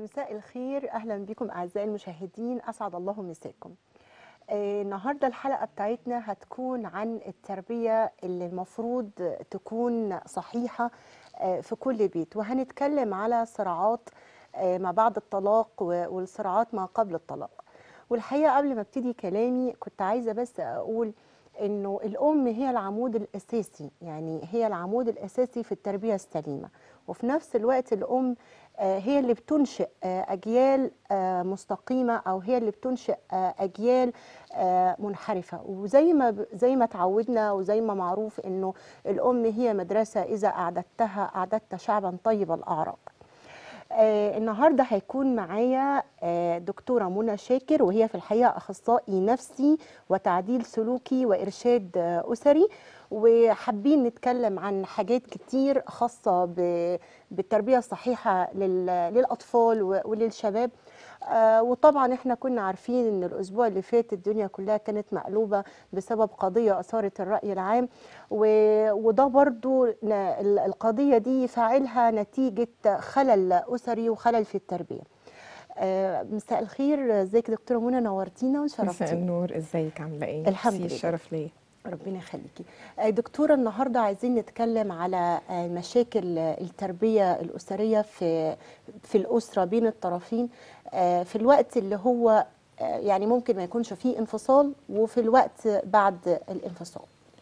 مساء الخير اهلا بكم اعزائي المشاهدين اسعد الله مساكم آه، النهارده الحلقه بتاعتنا هتكون عن التربيه اللي المفروض تكون صحيحه آه، في كل بيت وهنتكلم على صراعات آه، ما بعد الطلاق و- والصراعات ما قبل الطلاق والحقيقه قبل ما ابتدي كلامي كنت عايزه بس اقول انه الام هي العمود الاساسي يعني هي العمود الاساسي في التربيه السليمه وفي نفس الوقت الام آه، هي اللي بتنشئ آه، اجيال آه، مستقيمه او هي اللي بتنشئ آه، اجيال آه، منحرفه وزي ما ب- زي ما اتعودنا وزي ما معروف انه الام هي مدرسه اذا اعددتها اعددت شعبا طيب الاعراق آه النهارده هيكون معايا آه دكتوره منى شاكر وهي في الحقيقه اخصائي نفسي وتعديل سلوكي وارشاد آه اسري وحابين نتكلم عن حاجات كتير خاصه ب- بالتربيه الصحيحه لل- للاطفال و- وللشباب آه وطبعا احنا كنا عارفين ان الاسبوع اللي فات الدنيا كلها كانت مقلوبه بسبب قضيه اثارت الراي العام و- وده برضو ن- ال- القضيه دي فاعلها نتيجه خلل اسري وخلل في التربيه آه، مساء الخير ازيك يا دكتوره منى نورتينا مساء وشرفتينا النور ازيك عامله ايه الحمد ميرسي، لله. الشرف ليا ربنا يخليكي آه، دكتورة النهاردة عايزين نتكلم على آه، مشاكل آه، التربية الأسرية في في الأسرة بين الطرفين آه، في الوقت اللي هو آه، يعني ممكن ما يكونش فيه انفصال وفي الوقت بعد الانفصال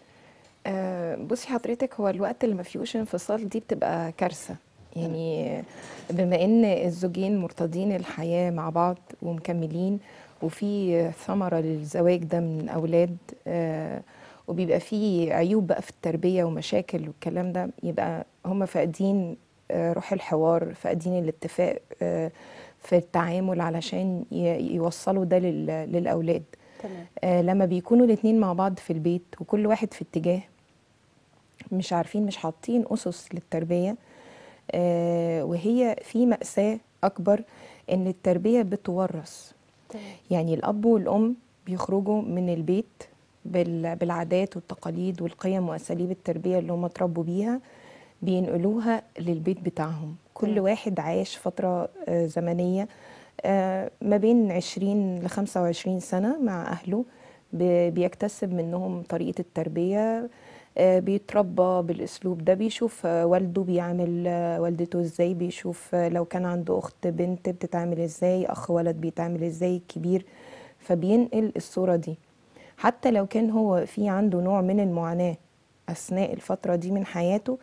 آه بصي حضرتك هو الوقت اللي ما فيهوش انفصال دي بتبقى كارثه يعني بما ان الزوجين مرتضين الحياه مع بعض ومكملين وفي ثمره للزواج ده من اولاد آه وبيبقى في عيوب بقى في التربيه ومشاكل والكلام ده يبقى هم فاقدين آه روح الحوار فاقدين الاتفاق آه في التعامل علشان ي- يوصلوا ده لل- للاولاد تمام آه، لما بيكونوا الاتنين مع بعض في البيت وكل واحد في اتجاه مش عارفين مش حاطين أسس للتربية آه، وهي في مأساة أكبر إن التربية بتورث تمام يعني الأب والأم بيخرجوا من البيت بال- بالعادات والتقاليد والقيم وأساليب التربية اللي هم اتربوا بيها بينقلوها للبيت بتاعهم كل تمام. واحد عايش فترة آه، زمنية آه، ما بين 20 ل 25 سنة مع أهله ب- بيكتسب منهم طريقة التربية آه، بيتربى بالأسلوب ده بيشوف آه، والده بيعامل آه، والدته ازاي بيشوف آه، لو كان عنده أخت بنت بتتعامل ازاي أخ ولد بيتعامل ازاي الكبير فبينقل الصورة دي حتى لو كان هو في عنده نوع من المعاناة أثناء الفترة دي من حياته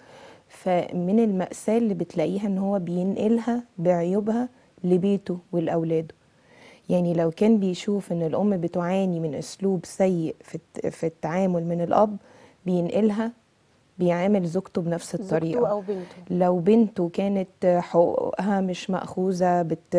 فمن المأساة اللي بتلاقيها إن هو بينقلها بعيوبها لبيته ولأولاده يعني لو كان بيشوف إن الأم بتعاني من أسلوب سيء في الت- في التعامل من الأب بينقلها بيعامل زوجته بنفس الطريقة زوجته أو بنته لو بنته كانت حقوقها مش مأخوذة بت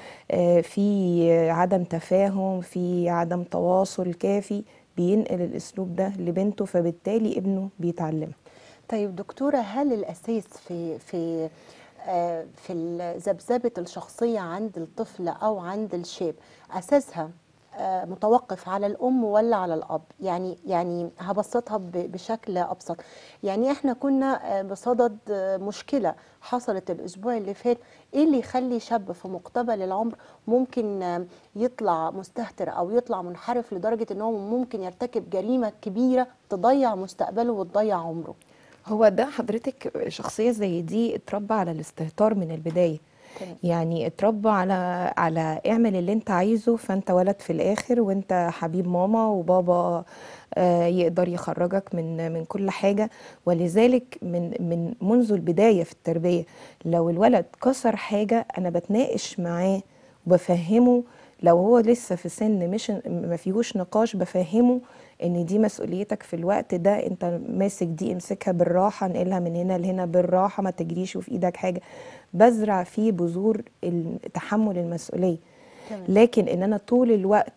آه، في عدم تفاهم في عدم تواصل كافي بينقل الأسلوب ده لبنته فبالتالي ابنه بيتعلمها طيب دكتورة هل الأساس في في آه، في ال- ذبذبة الشخصية عند الطفل أو عند الشاب أساسها آه، متوقف على الأم ولا على الأب يعني يعني هبسطها ب- بشكل أبسط يعني إحنا كنا آه، بصدد آه، مشكلة حصلت الأسبوع اللي فات إيه اللي يخلي شاب في مقتبل العمر ممكن آه، يطلع مستهتر أو يطلع منحرف لدرجة إن هو ممكن يرتكب جريمة كبيرة تضيع مستقبله وتضيع عمره هو ده حضرتك شخصية زي دي اتربى على الاستهتار من البداية تمام. يعني اتربى على على اعمل اللي انت عايزه فانت ولد في الاخر وانت حبيب ماما وبابا آه، يقدر يخرجك من من كل حاجة ولذلك من من منذ البداية في التربية لو الولد كسر حاجة انا بتناقش معاه وبفهمه لو هو لسه في سن مش ما فيهوش نقاش بفهمه ان دي مسؤوليتك في الوقت ده انت ماسك دي امسكها بالراحه انقلها من هنا لهنا بالراحه ما تجريش وفي ايدك حاجه بزرع فيه بذور ال- تحمل المسؤوليه تمام. لكن ان انا طول الوقت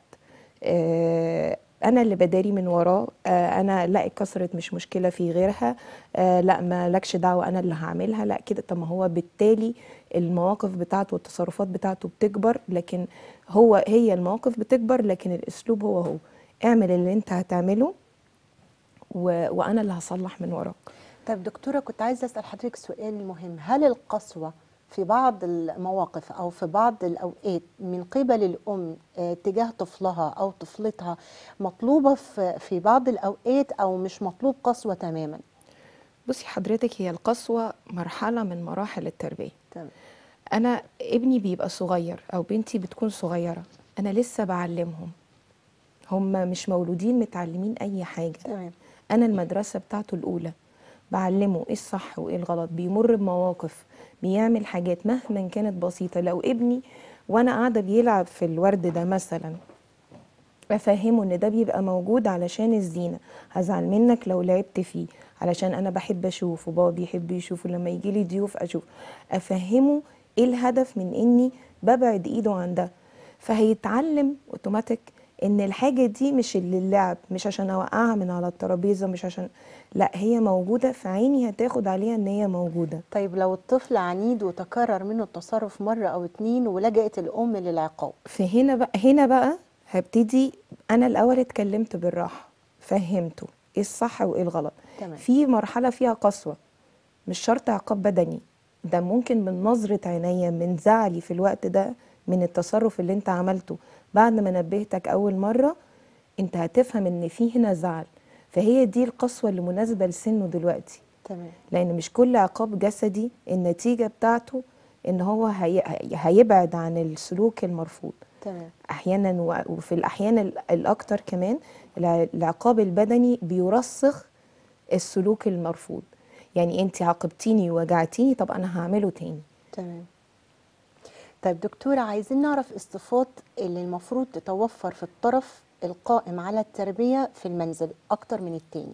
آه، انا اللي بداري من وراه آه، انا لا اتكسرت مش مشكله في غيرها آه، لا ما لكش دعوه انا اللي هعملها لا كده طب ما هو بالتالي المواقف بتاعته والتصرفات بتاعته بتكبر لكن هو هي المواقف بتكبر لكن الاسلوب هو هو اعمل اللي انت هتعمله و... وانا اللي هصلح من وراك طب دكتورة كنت عايزة أسأل حضرتك سؤال مهم هل القسوة في بعض المواقف او في بعض الاوقات من قبل الام آه، تجاه طفلها او طفلتها مطلوبه في في بعض الاوقات او مش مطلوب قسوه تماما بصي حضرتك هي القسوة مرحلة من مراحل التربية تمام أنا ابني بيبقى صغير أو بنتي بتكون صغيرة أنا لسه بعلمهم هم مش مولودين متعلمين أي حاجة تمام أنا المدرسة بتاعته الأولى بعلمه إيه الصح وإيه الغلط بيمر بمواقف بيعمل حاجات مهما كانت بسيطة لو ابني وأنا قاعدة بيلعب في الورد ده مثلا افهمه ان ده بيبقى موجود علشان الزينه هزعل منك لو لعبت فيه علشان انا بحب اشوفه بابا بيحب يشوفه لما يجي لي ضيوف اشوف افهمه ايه الهدف من اني ببعد ايده عن ده فهيتعلم اوتوماتيك ان الحاجه دي مش للعب مش عشان اوقعها من على الترابيزه مش عشان لا هي موجوده في عيني هتاخد عليها ان هي موجوده طيب لو الطفل عنيد وتكرر منه التصرف مره او اتنين ولجأت الام للعقاب فهنا بقى هنا بقى هبتدي انا الاول اتكلمت بالراحه فهمته ايه الصح وايه الغلط تمام. في مرحله فيها قسوه مش شرط عقاب بدني ده ممكن من نظره عينيا من زعلي في الوقت ده من التصرف اللي انت عملته بعد ما نبهتك اول مره انت هتفهم ان في هنا زعل فهي دي القسوه اللي مناسبه لسنه دلوقتي تمام لان مش كل عقاب جسدي النتيجه بتاعته ان هو هي... هيبعد عن السلوك المرفوض تمام احيانا و- وفي الاحيان ال- الاكتر كمان الع- العقاب البدني بيرسخ السلوك المرفوض يعني انت عاقبتيني ووجعتيني طب انا هعمله تاني تمام طيب دكتورة عايزين نعرف الصفات اللي المفروض تتوفر في الطرف القائم على التربية في المنزل أكتر من التاني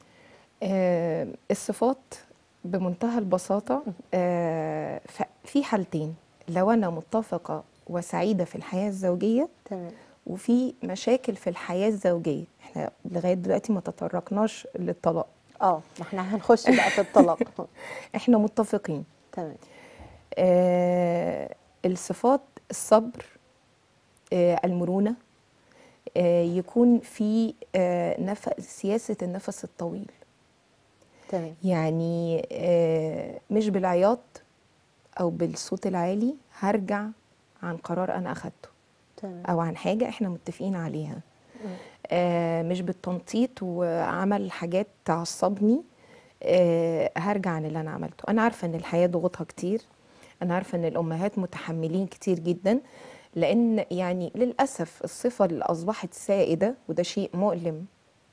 آه الصفات بمنتهى البساطة آه ف- في حالتين لو أنا متفقة وسعيدة في الحياة الزوجية تمام وفي مشاكل في الحياة الزوجية احنا لغاية دلوقتي ما تطرقناش للطلاق اه ما احنا هنخش بقى في الطلاق احنا متفقين تمام آه الصفات الصبر آه المرونة آه يكون في آه نف... سياسة النفس الطويل تمام يعني آه مش بالعياط أو بالصوت العالي هرجع عن قرار أنا أخدته تمام أو عن حاجة إحنا متفقين عليها مم. آه مش بالتنطيط وعمل حاجات تعصبني آه هرجع عن اللي انا عملته انا عارفه ان الحياه ضغوطها كتير انا عارفه ان الامهات متحملين كتير جدا لان يعني للاسف الصفه اللي اصبحت سائده وده شيء مؤلم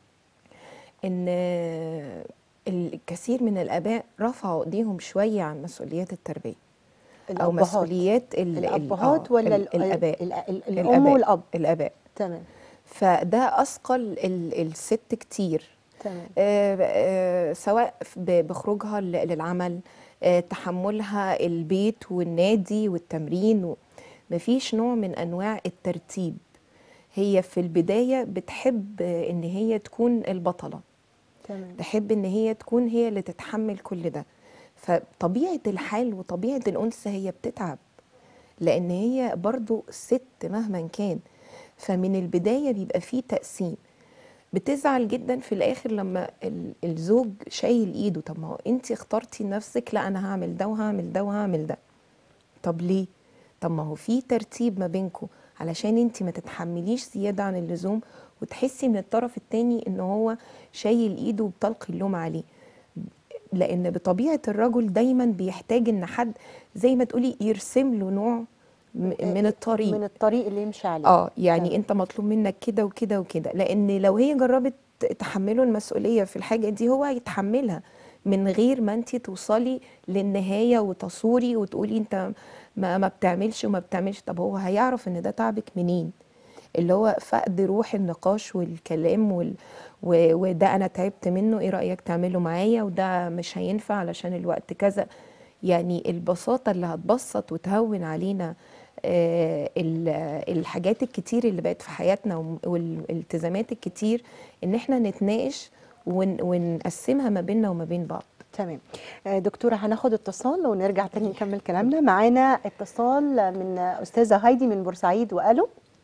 ان آه، الكثير من الاباء رفعوا ايديهم شويه عن مسؤوليات التربيه او الأبهات مسؤوليات ال- ال- الأبهات آه، ولا ال- ال- الاباء ال- ال- الأم الآباء. والأب الاباء تمام فده اثقل ال- الست كتير تمام آه، آه، سواء ب- بخروجها ل- للعمل آه، تحملها البيت والنادي والتمرين و- مفيش نوع من انواع الترتيب هي في البدايه بتحب آه، ان هي تكون البطله تمام تحب ان هي تكون هي اللي تتحمل كل ده فطبيعه الحال وطبيعه الانثى هي بتتعب لان هي برضو ست مهما كان فمن البدايه بيبقى فيه تقسيم بتزعل جدا في الاخر لما ال- الزوج شايل ايده طب ما هو انت اخترتي لنفسك لا انا هعمل ده وهعمل ده وهعمل ده طب ليه طب ما هو في ترتيب ما بينكم علشان انت ما تتحمليش زياده عن اللزوم وتحسي من الطرف التاني ان هو شايل ايده وبتلقي اللوم عليه لان بطبيعه الرجل دايما بيحتاج ان حد زي ما تقولي يرسم له نوع م- من الطريق من الطريق اللي يمشي عليه اه يعني تمام. انت مطلوب منك كده وكده وكده لان لو هي جربت تحمله المسؤوليه في الحاجه دي هو هيتحملها من غير ما انت توصلي للنهايه وتصوري وتقولي انت ما, ما بتعملش وما بتعملش طب هو هيعرف ان ده تعبك منين اللي هو فقد روح النقاش والكلام وال... و... وده انا تعبت منه ايه رايك تعمله معايا وده مش هينفع علشان الوقت كذا يعني البساطه اللي هتبسط وتهون علينا آه، ال- الحاجات الكتير اللي بقت في حياتنا وم- والالتزامات الكتير ان احنا نتناقش ون... ونقسمها ما بيننا وما بين بعض تمام آه، دكتورة هناخد اتصال ونرجع تاني نكمل كلامنا معانا اتصال من أستاذة هايدي من بورسعيد وقالوا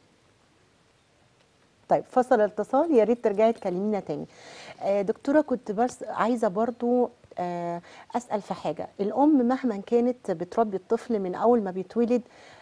طيب فصل الاتصال يا ريت ترجعي تكلمينا تاني آه، دكتورة كنت بس عايزة برضو آه، اسال في حاجه الام مهما كانت بتربي الطفل من اول ما بيتولد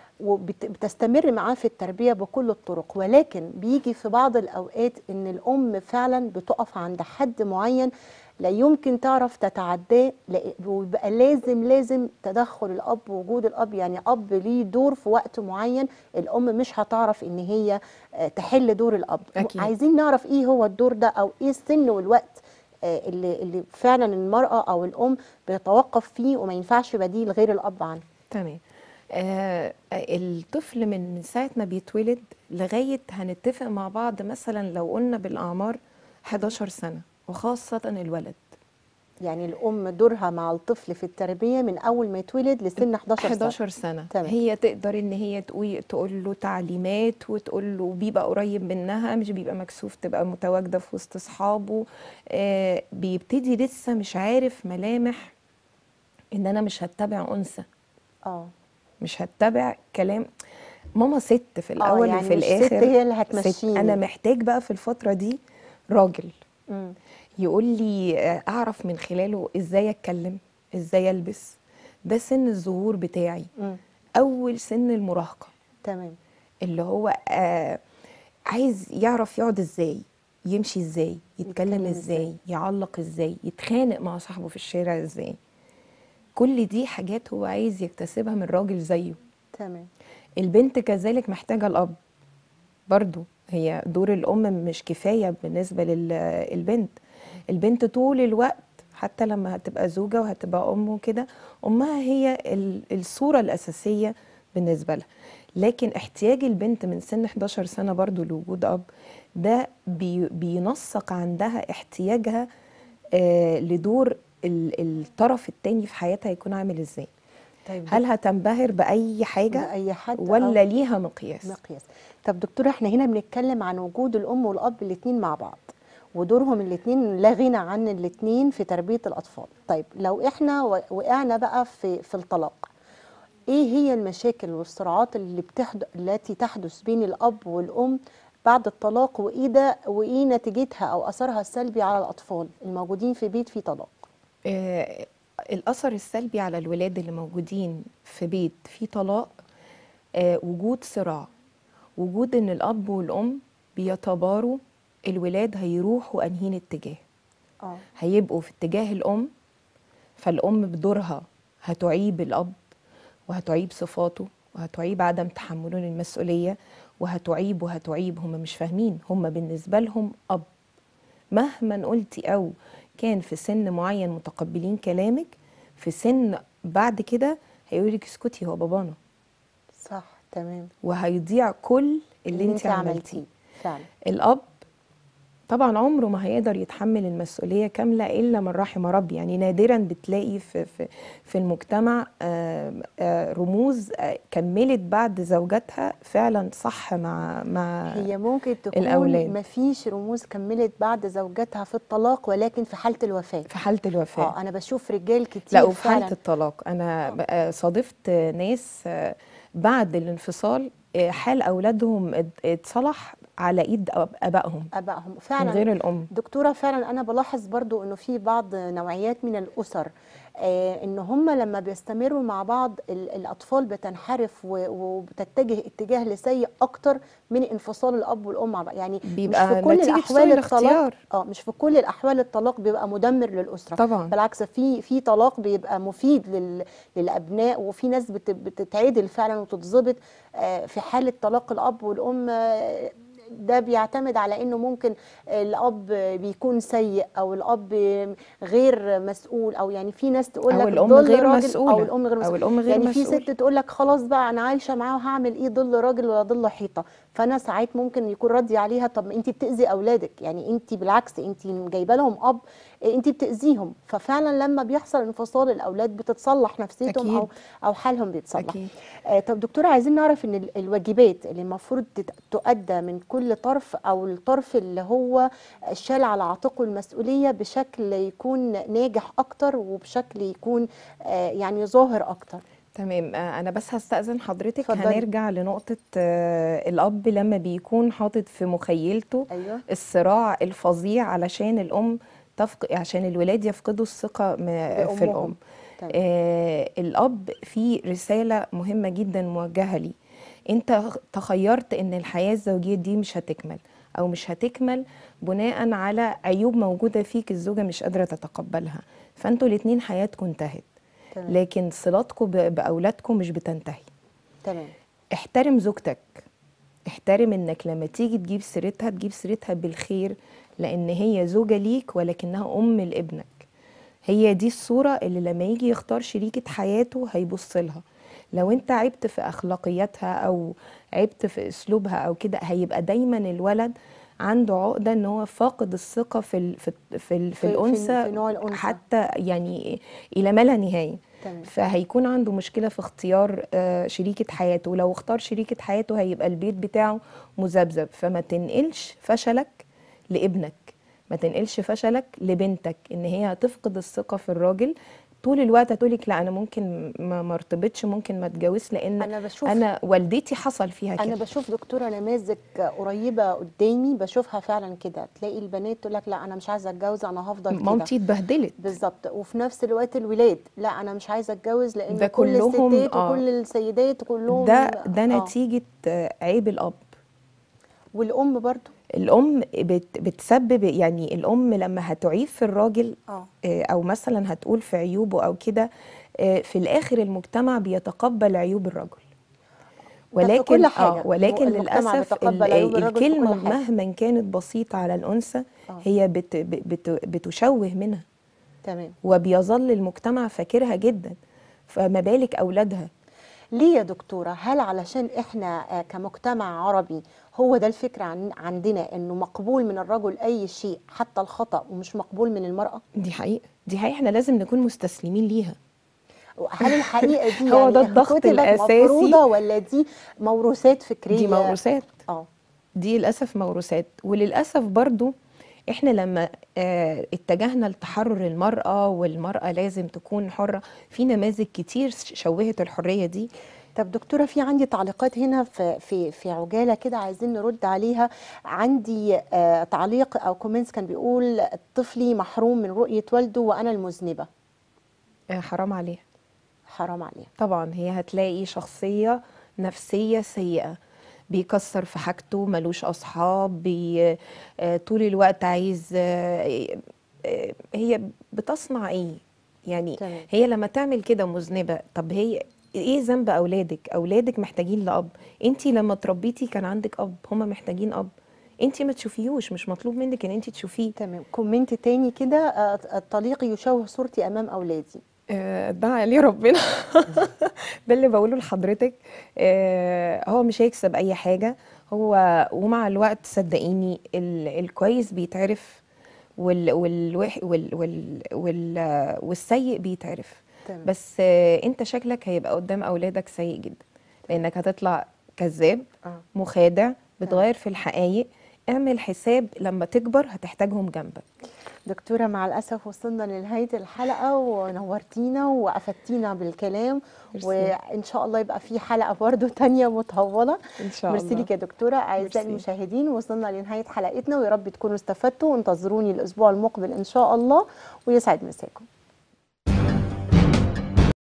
وبتستمر معاه في التربيه بكل الطرق ولكن بيجي في بعض الاوقات ان الام فعلا بتقف عند حد معين لا يمكن تعرف تتعداه لا- ويبقى لازم لازم تدخل الاب ووجود الاب يعني اب ليه دور في وقت معين الام مش هتعرف ان هي آه، تحل دور الاب أكيد. عايزين نعرف ايه هو الدور ده او ايه السن والوقت آه، اللي اللي فعلا المراه او الام بيتوقف فيه وما ينفعش بديل غير الاب عنه تمام آه الطفل من ساعة ما بيتولد لغاية هنتفق مع بعض مثلا لو قلنا بالأعمار 11 سنة وخاصة الولد يعني الام دورها مع الطفل في التربيه من اول ما يتولد لسن 11 سنه 11 سنة تمام. هي تقدر ان هي تقول تقول له تعليمات وتقول له بيبقى قريب منها مش بيبقى مكسوف تبقى متواجدة في وسط اصحابه آه بيبتدي لسه مش عارف ملامح ان انا مش هتبع انثى اه مش هتبع كلام ماما ست في الاول يعني وفي مش ست الاخر هي اللي ست. هتمشيني. انا محتاج بقى في الفتره دي راجل مم. يقول لي آه، اعرف من خلاله ازاي اتكلم ازاي البس ده سن الظهور بتاعي مم. اول سن المراهقه تمام اللي هو آه عايز يعرف يقعد ازاي يمشي ازاي يتكلم يتكلم إزاي. ازاي يعلق ازاي يتخانق مع صاحبه في الشارع ازاي كل دي حاجات هو عايز يكتسبها من راجل زيه تمام البنت كذلك محتاجة الأب برضو هي دور الأم مش كفاية بالنسبة للبنت البنت طول الوقت حتى لما هتبقى زوجة وهتبقى أم وكده أمها هي ال- الصورة الأساسية بالنسبة لها لكن احتياج البنت من سن 11 سنة برضو لوجود أب ده بي بينسق عندها احتياجها آه لدور ال- الطرف التاني في حياتها يكون عامل ازاي طيب هل هتنبهر بأي حاجة اي حد ولا أو ليها مقياس مقياس طب دكتوره احنا هنا بنتكلم عن وجود الام والاب الاثنين مع بعض ودورهم الاثنين لا غنى عن الاثنين في تربيه الاطفال طيب لو احنا و- وقعنا بقى في في الطلاق ايه هي المشاكل والصراعات اللي بتحدث التي تحدث بين الاب والام بعد الطلاق وايه ده وايه نتيجتها او اثرها السلبي على الاطفال الموجودين في بيت فيه طلاق آه الأثر السلبي على الولاد اللي موجودين في بيت فيه طلاق آه وجود صراع وجود إن الأب والأم بيتباروا الولاد هيروحوا أنهين اتجاه اه هيبقوا في اتجاه الأم فالأم بدورها هتعيب الأب وهتعيب صفاته وهتعيب عدم تحمله للمسؤولية وهتعيب وهتعيب هم مش فاهمين هم بالنسبة لهم أب مهما قلتي أو كان في سن معين متقبلين كلامك في سن بعد كده هيقولك اسكتي هو بابانا صح تمام وهيضيع كل اللي, انت عملتيه فعلا الاب طبعا عمره ما هيقدر يتحمل المسؤوليه كامله الا من رحم ربي يعني نادرا بتلاقي في في في المجتمع آه، آه، رموز آه، كملت بعد زوجاتها فعلا صح مع مع هي ممكن تكون الأولاد. مفيش رموز كملت بعد زوجتها في الطلاق ولكن في حالة الوفاة في حاله الوفاه اه انا بشوف رجال كتير لا وفي حاله فعلا الطلاق انا بقى صادفت ناس آه، بعد الانفصال آه، حال اولادهم ات- اتصلح على ايد أب- ابائهم ابائهم من فعلا غير الام دكتورة فعلا أنا بلاحظ برضو أنه في بعض نوعيات من الأسر آه إن هم لما بيستمروا مع بعض ال- الأطفال بتنحرف و- وبتتجه اتجاه لسيء أكتر من انفصال الأب والأم مع بعض يعني بيبقى مش في كل نتيجة سوء الأحوال الطلاق الاختيار. اه مش في كل الأحوال الطلاق بيبقى مدمر للأسرة طبعا بالعكس في في طلاق بيبقى مفيد لل للابناء وفي ناس بت- بتتعدل فعلا وتتظبط آه، في حاله طلاق الاب والام آه، ده بيعتمد على انه ممكن الاب بيكون سيء او الاب غير مسؤول او يعني في ناس تقول أو لك الأم ضل غير راجل مسؤولة. او الام غير أو مسؤولة الأم غير يعني في مسؤولة. ست تقول لك خلاص بقى انا عايشه معاه وهعمل ايه ضل راجل ولا ضل حيطه فانا ساعات ممكن يكون ردي عليها طب انت بتاذي اولادك يعني انت بالعكس انت جايبه لهم اب انت بتاذيهم ففعلا لما بيحصل انفصال الاولاد بتتصلح نفسيتهم او أكيد. او حالهم بيتصلح أكيد. آه طب دكتوره عايزين نعرف ان ال- الواجبات اللي المفروض تت- تؤدى من كل طرف او الطرف اللي هو شال على عاتقه المسؤوليه بشكل يكون ناجح اكتر وبشكل يكون آه يعني ظاهر اكتر تمام آه، انا بس هستأذن حضرتك اتفضلي. هنرجع لنقطة آه، الاب لما بيكون حاطط في مخيلته ايوه الصراع الفظيع علشان الام تفق... عشان الولاد يفقدوا الثقة م- في الأم بأمهم تمام آه الأب في رسالة مهمة جدا موجهة ليه أنت تخيرت إن الحياة الزوجية دي مش هتكمل أو مش هتكمل بناء على عيوب موجودة فيك الزوجة مش قادرة تتقبلها فأنتوا الاتنين حياتكم انتهت تمام لكن صلاتكم ب- بأولادكم مش بتنتهي تمام احترم زوجتك احترم انك لما تيجي تجيب سيرتها تجيب سيرتها بالخير لان هي زوجة ليك ولكنها ام لابنك هي دي الصورة اللي لما يجي يختار شريكة حياته هيبص لها لو انت عبت في اخلاقياتها او عبت في اسلوبها او كده هيبقى دايما الولد عنده عقدة ان هو فاقد الثقة في ال في ال في, ال في في- في- الانثى في نوع الأنثى. حتى يعني الى ما لا نهاية تمام فهيكون عنده مشكلة في اختيار آه، شريكة حياته لو اختار شريكة حياته هيبقى البيت بتاعه مذبذب فما تنقلش فشلك لابنك ما تنقلش فشلك لبنتك ان هي هتفقد الثقة في الراجل طول الوقت هتقولك لا انا ممكن ما ما ارتبطش ممكن ما اتجوزش لان أنا بشوف انا والدتي حصل فيها انا كده بشوف دكتوره نماذج قريبه قدامي بشوفها فعلا كده تلاقي البنات تقول لك لا انا مش عايزه اتجوز انا هفضل كده مامتي اتبهدلت بالظبط وفي نفس الوقت الولاد لا انا مش عايزه اتجوز لان ده كل كلهم- الستات آه. وكل السيدات كلهم ده ده آه. نتيجة آه، عيب الاب والام برضو الام بت بتسبب يعني الام لما هتعيب في الراجل اه آه، او مثلا هتقول في عيوبه او كده آه، في الاخر المجتمع بيتقبل عيوب الرجل ده في ولكن كل حاجة. ولكن المجتمع للاسف بيتقبل ال- عيوب الرجل في الكلمه كل حاجة. مهما كانت بسيطه على الانثى آه. هي بت بت بتشوه منها تمام وبيظل المجتمع فاكرها جدا فما بالك اولادها ليه يا دكتوره هل علشان احنا آه، كمجتمع عربي هو ده الفكر عن عندنا انه مقبول من الرجل اي شيء حتى الخطا ومش مقبول من المراه دي حقيقه دي حقيقه احنا لازم نكون مستسلمين ليها هل الحقيقه دي هو يعني ده الضغط كتبت الأساسي. مفروضه ولا دي موروثات فكريه دي موروثات اه دي للأسف موروثات وللأسف برضو احنا لما اه اتجهنا لتحرر المرأة والمرأة لازم تكون حرة في نماذج كتير شوهت الحرية دي طب دكتوره في عندي تعليقات هنا في في في عجاله كده عايزين نرد عليها عندي آه تعليق او كومنتس كان بيقول طفلي محروم من رؤيه والده وانا المذنبه اه حرام عليها حرام عليه طبعا هي هتلاقي شخصية نفسية سيئة بيكسر في حاجته ملوش أصحاب بي آه، طول الوقت عايز آه، آه، هي بتصنع ايه يعني تمام. هي لما تعمل كده مذنبة طب هي ايه ذنب اولادك اولادك محتاجين لاب انتي لما تربيتي كان عندك اب هما محتاجين اب انتي ما تشوفيهوش مش مطلوب منك ان انتي تشوفيه تمام كومنت تاني كده آه، الطليق يشوه صورتي امام اولادي آه، ده عليه ربنا ده اللي بقوله لحضرتك آه، هو مش هيكسب اي حاجه هو ومع الوقت صدقيني ال- الكويس بيتعرف وال والوح وال وال وال والسيء بيتعرف تمام. بس آه، انت شكلك هيبقى قدام اولادك سيء جدا لانك هتطلع كذاب آه. مخادع بتغير في الحقائق اعمل حساب لما تكبر هتحتاجهم جنبك دكتورة مع الأسف وصلنا لنهاية الحلقة ونورتينا وأفدتينا بالكلام ميرسي. وإن شاء الله يبقى في حلقة برضو تانية مطولة ان شاء ميرسي الله لك يا دكتورة أعزائي ميرسي. المشاهدين وصلنا لنهاية حلقتنا ويا رب تكونوا استفدتوا وانتظروني الأسبوع المقبل إن شاء الله ويسعد مساكم